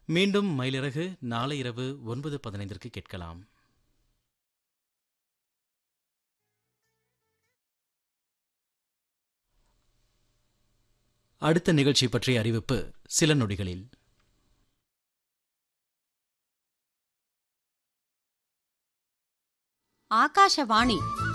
மீண்டும் மயிலிறகு நாளை இரவு ஒன்பது பதினைந்திற்கு கேட்கலாம் அடுத்த நிகழ்ச்சி பற்றிய அறிவிப்பு சில நொடிகளில் ஆகாஷவாணி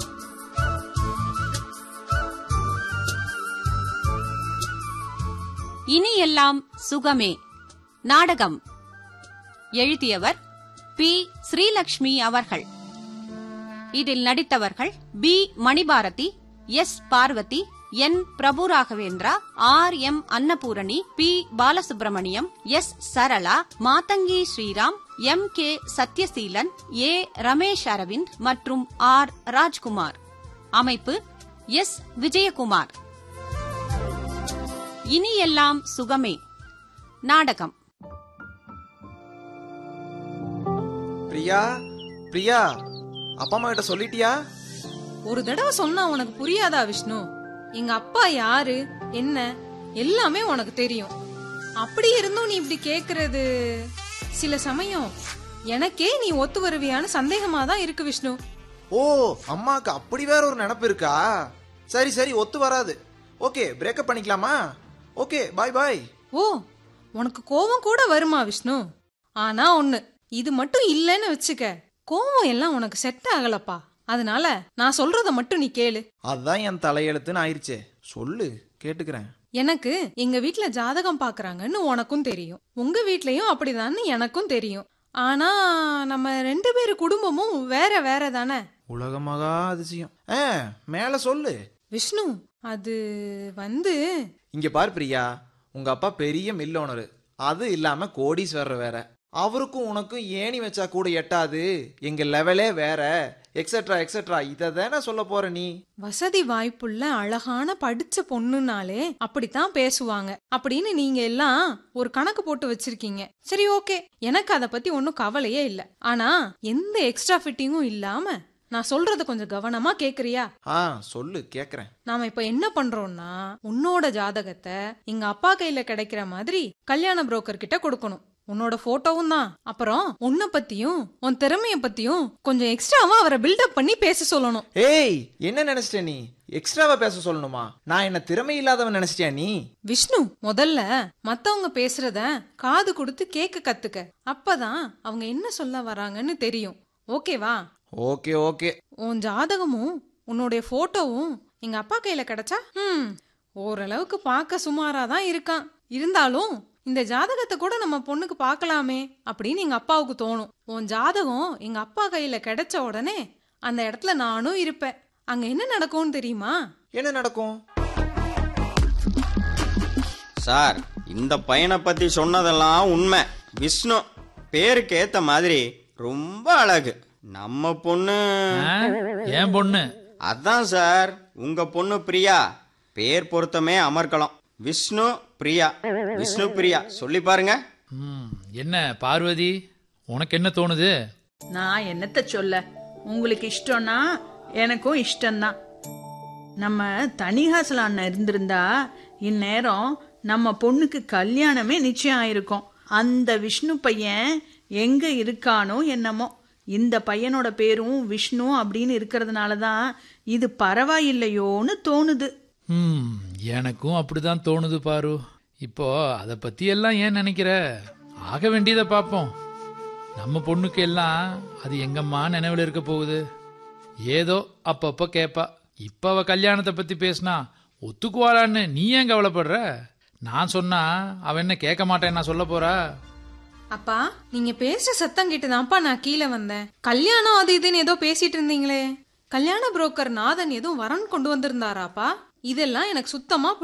இனி எல்லாம் சுகமே நாடகம் எழுதியவர் பி ஸ்ரீலக்ஷ்மி அவர்கள் இதில் நடித்தவர்கள் P Manibharathi S Parvathi N Prabhu Raghavendra R M Annapoorani P Balasubramaniam S Sarala Mathangi Sriram M K Sathyaseelan A Ramesh Aravind மற்றும் ஆர் ராஜ்குமார் அமைப்பு எஸ் விஜயகுமார் இனி எல்லாம் சுகமே நாடகம் பிரியா பிரியா அப்பா அம்மா கிட்ட சொல்லிட்டியா ஒரு தடவை சொன்னா உனக்கு புரியாதா விஷ்ணு எங்க அப்பா யாரு என்ன எல்லாமே உனக்கு தெரியும் அப்படி இருந்தும் நீ இப்படி கேக்குறது சில சமயம் எனக்கே நீ ஒத்து வருவியான்னு சந்தேகமா தான் இருக்கு விஷ்ணு ஓ அம்மாக்கு அப்படி வேற ஒரு நினப்பு இருக்கா சரி சரி ஒத்து வராது ஓகே பிரேக்கப் பண்ணிக்கலாமா ஓகே பாய் பாய் ஓ உனக்கு கோவம் கூட வருமா விஷ்ணு ஆனா ஒண்ணு இது மட்டும் இல்லைன்னு வச்சுக்க கோவம் எல்லாம் உனக்கு செட் ஆகலப்பா அதனால நான் சொல்றத மட்டும் நீ கேளு அதுதான் என் தலையெழுத்துன்னு ஆயிருச்சே சொல்லு கேட்டுக்கிறேன் எனக்கு எங்க வீட்ல ஜாதகம் பாக்குறாங்கன்னு உனக்கும் தெரியும் உங்க வீட்லயும் அப்படிதான்னு எனக்கும் தெரியும் ஆனா நம்ம ரெண்டு பேரு குடும்பமும் வேற வேற தானே உலகமகா அதிசயம் ஆ மேல சொல்லு விஷ்ணு அது வந்து இங்க பார் பிரியா உங்க அப்பா பெரிய மில் ஓனரு அது இல்லாம கோடீஸ்வரர் வேற அவருக்கும் உனக்கும் ஏணி வச்சா கூட எட்டாது எங்க லெவலே வேற எக்ஸெட்ரா எக்ஸெட்ரா இதை தானே சொல்ல போற நீ வசதி வாய்ப்புள்ள அழகான படிச்ச பொண்ணுனாலே அப்படித்தான் பேசுவாங்க அப்படின்னு நீங்க எல்லாம் ஒரு கணக்கு போட்டு வச்சிருக்கீங்க சரி ஓகே எனக்கு அத பத்தி ஒன்னும் கவலையே இல்ல ஆனா எந்த எக்ஸ்ட்ரா ஃபிட்டிங்கும் இல்லாம நான் சொல்றத கொஞ்சம் கவனமா கேக்குறியா ஆ சொல்லு கேக்குறேன் நாம இப்ப என்ன பண்றோம்னா உன்னோட ஜாதகத்தை எங்க அப்பா கையில கிடைக்கிற மாதிரி கல்யாண புரோக்கர் கிட்ட கொடுக்கணும் உன்னோட போட்டோவும் தான் அப்புறம் உன்னை பத்தியும் உன் திறமைய பத்தியும் கொஞ்சம் எக்ஸ்ட்ராவா அவரை பில்டப் பண்ணி பேச சொல்லணும் ஏய் என்ன நினைச்சிட்ட நீ எக்ஸ்ட்ராவா பேச சொல்லணுமா நான் என்ன திறமை இல்லாதவன் நினைச்சிட்டியா நீ விஷ்ணு முதல்ல மத்தவங்க பேசுறத காது கொடுத்து கேட்க கத்துக்க அப்பதான் அவங்க என்ன சொல்ல வராங்கன்னு தெரியும் ஓகேவா ஓகே ஓகே உன் ஜாதகமும் உன்னுடைய போட்டோவும் எங்க அப்பா கையில கிடைச்சா ம் ஓரளவுக்கு பார்க்க சுமாரா தான் இருக்கான் இருந்தாலும் இந்த ஜாதகத்தை கூட நம்ம பொண்ணுக்கு பார்க்கலாமே அப்படின்னு எங்க அப்பாவுக்கு தோணும் உன் ஜாதகம் எங்க அப்பா கையில கிடைச்ச உடனே அந்த இடத்துல நானும் இருப்பேன் அங்க என்ன நடக்கும்னு தெரியுமா என்ன நடக்கும் சார் இந்த பையனை பத்தி சொன்னதெல்லாம் உண்மை விஷ்ணு பேருக்கு ஏத்த மாதிரி ரொம்ப அழகு நம்ம பொண்ணு ஆ? என் பொண்ணு அதான் சார் உங்க பொண்ணு பிரியா பேர் பொருத்தமே அமர்க்கலாம் விஷ்ணு பிரியா விஷ்ணு பிரியா சொல்லி பாருங்க ம், என்ன பார்வதி உனக்கு என்ன தோணுது நான் என்னத்த சொல்ல உங்களுக்கு இஷ்டம்னா எனக்கும் இஷ்டம்தான் நம்ம தனிஹாசல் அண்ணன் இருந்திருந்தா இந்நேரம் நம்ம பொண்ணுக்கு கல்யாணமே நிச்சயம் ஆயிருக்கும் அந்த விஷ்ணு பையன் எங்க இருக்கானோ என்னமோ இந்த பையனோட பேரும் விஷ்ணு அப்படின்னு இருக்கிறதுனால தான் இது பரவாயில்லையோன்னு தோணுது ம் எனக்கும் அப்படிதான் தோணுது பாரு இப்போ அதை பத்தி எல்லாம் ஏன் நினைக்கிற ஆக வேண்டியதை பார்ப்போம் நம்ம பொண்ணுக்கு எல்லாம் அது எங்கம்மா நினைவில் இருக்க போகுது ஏதோ அப்பப்ப கேப்பா இப்ப அவ கல்யாணத்தை பத்தி பேசினா ஒத்துக்குவாளான்னு நீ ஏன் கவலைப்படுற நான் சொன்னா அவ என்ன கேட்க மாட்டேன் நான் சொல்ல போறா அப்பா நீங்க பேசுற சத்தம் கேட்டுதான்ப்பா நான் கீழே வந்தேன் கல்யாணம் அது இதுன்னு ஏதோ பேசிட்டு இருந்தீங்களே கல்யாண புரோக்கர் நாதன் எதுவும் வரன் கொண்டு வந்திருந்தாராப்பா இதெல்லாம் எனக்கு சுத்தமா